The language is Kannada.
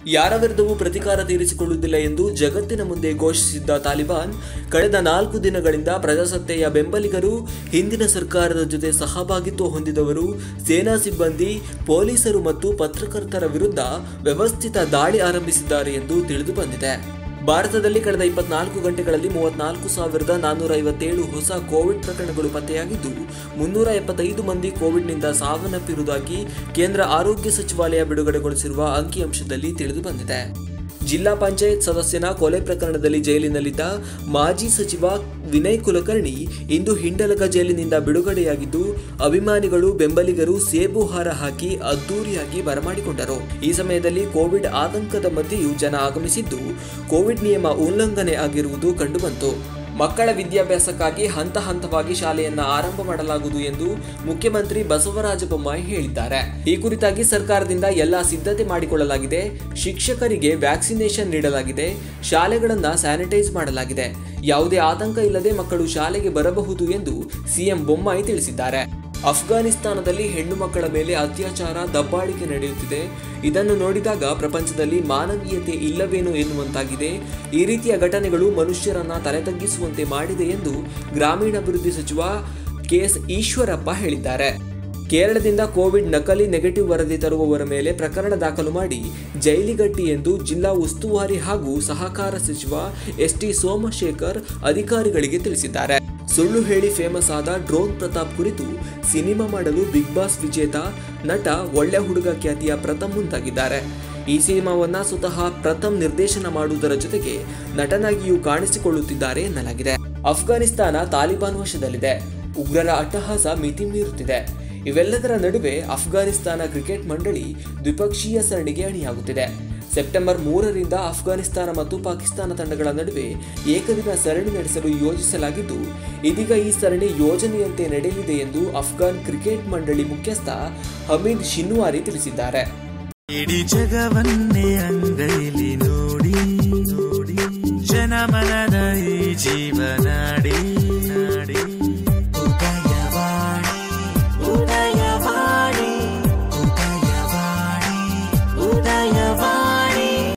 ಯಾರ ವಿರುದ್ಧವೂ ಪ್ರತಿಕಾರ ತೀರಿಸಿಕೊಳ್ಳುವುದಿಲ್ಲ ಎಂದು ಜಗತ್ತಿನ ಮುಂದೆ ಘೋಷಿಸಿದ್ದ ತಾಲಿಬಾನ್ ಕಳೆದ ನಾಲ್ಕು ದಿನಗಳಿಂದ ಪ್ರಜಾಸತ್ತೆಯ ಬೆಂಬಲಿಗರು ಹಿಂದಿನ ಸರ್ಕಾರದ ಜೊತೆ ಸಹಭಾಗಿತ್ವ ಹೊಂದಿದವರು ಸೇನಾ ಸಿಬ್ಬಂದಿ ಪೊಲೀಸರು ಮತ್ತು ಪತ್ರಕರ್ತರ ವಿರುದ್ಧ ವ್ಯವಸ್ಥಿತ ದಾಳಿ ಆರಂಭಿಸಿದ್ದಾರೆ ಎಂದು ತಿಳಿದು ಬಂದಿದೆ ಭಾರತದಲ್ಲಿ ಕಳೆದ ಇಪ್ಪತ್ನಾಲ್ಕು ಗಂಟೆಗಳಲ್ಲಿ ಮೂವತ್ನಾಲ್ಕು ಸಾವಿರದ ನಾನ್ನೂರ ಐವತ್ತೇಳು ಹೊಸ ಕೋವಿಡ್ ಪ್ರಕರಣಗಳು ಪತ್ತೆಯಾಗಿದ್ದು ಮುನ್ನೂರ ಎಪ್ಪತ್ತೈದು ಮಂದಿ ಕೋವಿಡ್ನಿಂದ ಸಾವನ್ನಪ್ಪಿರುವುದಾಗಿ ಕೇಂದ್ರ ಆರೋಗ್ಯ ಸಚಿವಾಲಯ ಬಿಡುಗಡೆಗೊಳಿಸಿರುವ ಅಂಕಿಅಂಶದಲ್ಲಿ ತಿಳಿದು ಬಂದಿದೆ ಜಿಲ್ಲಾ ಪಂಚಾಯತ್ ಸದಸ್ಯನ ಕೊಲೆ ಪ್ರಕರಣದಲ್ಲಿ ಜೈಲಿನಲ್ಲಿದ್ದ ಮಾಜಿ ಸಚಿವ ವಿನಯ್ ಕುಲಕರ್ಣಿ ಇಂದು ಹಿಂಡಲಗ ಜೈಲಿನಿಂದ ಬಿಡುಗಡೆಯಾಗಿದ್ದು ಅಭಿಮಾನಿಗಳು ಬೆಂಬಲಿಗರು ಸೇಬು ಹಾರ ಹಾಕಿ ಅದ್ದೂರಿಯಾಗಿ ಬರಮಾಡಿಕೊಂಡರು ಈ ಸಮಯದಲ್ಲಿ ಕೋವಿಡ್ ಆತಂಕದ ಮಧ್ಯೆಯೂ ಜನ ಆಗಮಿಸಿದ್ದು ಕೋವಿಡ್ ನಿಯಮ ಉಲ್ಲಂಘನೆ ಆಗಿರುವುದು ಕಂಡುಬಂತು ಮಕ್ಕಳ ವಿದ್ಯಾಭ್ಯಾಸಕ್ಕಾಗಿ ಹಂತ ಹಂತವಾಗಿ ಶಾಲೆಯನ್ನ ಆರಂಭ ಮಾಡಲಾಗುವುದು ಎಂದು ಮುಖ್ಯಮಂತ್ರಿ ಬಸವರಾಜ ಬೊಮ್ಮಾಯಿ ಹೇಳಿದ್ದಾರೆ ಈ ಕುರಿತಾಗಿ ಸರ್ಕಾರದಿಂದ ಎಲ್ಲ ಸಿದ್ಧತೆ ಮಾಡಿಕೊಳ್ಳಲಾಗಿದೆ ಶಿಕ್ಷಕರಿಗೆ ವ್ಯಾಕ್ಸಿನೇಷನ್ ನೀಡಲಾಗಿದೆ ಶಾಲೆಗಳನ್ನ ಸ್ಯಾನಿಟೈಸ್ ಮಾಡಲಾಗಿದೆ ಯಾವುದೇ ಆತಂಕ ಇಲ್ಲದೆ ಮಕ್ಕಳು ಶಾಲೆಗೆ ಬರಬಹುದು ಎಂದು ಸಿಎಂ ಬೊಮ್ಮಾಯಿ ತಿಳಿಸಿದ್ದಾರೆ ಅಫ್ಘಾನಿಸ್ತಾನದಲ್ಲಿ ಹೆಣ್ಣು ಮಕ್ಕಳ ಮೇಲೆ ಅತ್ಯಾಚಾರ ದಬ್ಬಾಳಿಕೆ ನಡೆಯುತ್ತಿದೆ ಇದನ್ನು ನೋಡಿದಾಗ ಪ್ರಪಂಚದಲ್ಲಿ ಮಾನವೀಯತೆ ಇಲ್ಲವೇನೋ ಎನ್ನುವಂತಾಗಿದೆ ಈ ರೀತಿಯ ಘಟನೆಗಳು ಮನುಷ್ಯರನ್ನ ತಲೆತಗ್ಗಿಸುವಂತೆ ಮಾಡಿದೆ ಎಂದು ಗ್ರಾಮೀಣಾಭಿವೃದ್ಧಿ ಸಚಿವ ಕೆಎಸ್ ಈಶ್ವರಪ್ಪ ಹೇಳಿದ್ದಾರೆ ಕೇರಳದಿಂದ ಕೋವಿಡ್ ನಕಲಿ ನೆಗೆಟಿವ್ ವರದಿ ತರುವವರ ಮೇಲೆ ಪ್ರಕರಣ ದಾಖಲು ಮಾಡಿ ಜೈಲಿಗಟ್ಟಿ ಎಂದು ಜಿಲ್ಲಾ ಉಸ್ತುವಾರಿ ಹಾಗೂ ಸಹಕಾರ ಸಚಿವ ಎಸ್ ಟಿ ಸೋಮಶೇಖರ್ ಅಧಿಕಾರಿಗಳಿಗೆ ತಿಳಿಸಿದ್ದಾರೆ ಸುಳ್ಳು ಹೇಳಿ ಫೇಮಸ್ ಆದ ಡ್ರೋನ್ ಪ್ರತಾಪ್ ಕುರಿತು ಸಿನಿಮಾ ಮಾಡಲು ಬಿಗ್ ಬಾಸ್ ವಿಜೇತ ನಟ ಒಳ್ಳೆ ಹುಡುಗ ಖ್ಯಾತಿಯ ಪ್ರಥಮ್ ಮುಂದಾಗಿದ್ದಾರೆ ಈ ಸಿನಿಮಾವನ್ನ ಸ್ವತಃ ಪ್ರಥಮ್ ನಿರ್ದೇಶನ ಮಾಡುವುದರ ಜೊತೆಗೆ ನಟನಾಗಿಯೂ ಕಾಣಿಸಿಕೊಳ್ಳುತ್ತಿದ್ದಾರೆ ಎನ್ನಲಾಗಿದೆ ಅಫ್ಘಾನಿಸ್ತಾನ ತಾಲಿಬಾನ್ ವಶದಲ್ಲಿದೆ ಉಗ್ರರ ಅಟ್ಟಹಾಸ ಮಿತಿ ಮೀರುತ್ತಿದೆ ಇವೆಲ್ಲದರ ನಡುವೆ ಅಫ್ಘಾನಿಸ್ತಾನ ಕ್ರಿಕೆಟ್ ಮಂಡಳಿ ದ್ವಿಪಕ್ಷೀಯ ಸರಣಿಗೆ ಅಣಿಯಾಗುತ್ತಿದೆ ಸೆಪ್ಟೆಂಬರ್ ಮೂರರಿಂದ ಅಫ್ಘಾನಿಸ್ತಾನ ಮತ್ತು ಪಾಕಿಸ್ತಾನ ತಂಡಗಳ ನಡುವೆ ಏಕದಿನ ಸರಣಿ ನಡೆಸಲು ಯೋಜಿಸಲಾಗಿದ್ದು ಇದೀಗ ಈ ಸರಣಿ ಯೋಜನೆಯಂತೆ ನಡೆಯಲಿದೆ ಎಂದು ಅಫ್ಘಾನ್ ಕ್ರಿಕೆಟ್ ಮಂಡಳಿ ಮುಖ್ಯಸ್ಥ ಹಮೀದ್ ಶಿನ್ವಾರಿ ತಿಳಿಸಿದ್ದಾರೆ ಇಡೀ ಜಗವನ್ನೇ ಅಂಗೈಲಿ ನೋಡಿ ನೋಡಿ ಜನಮನ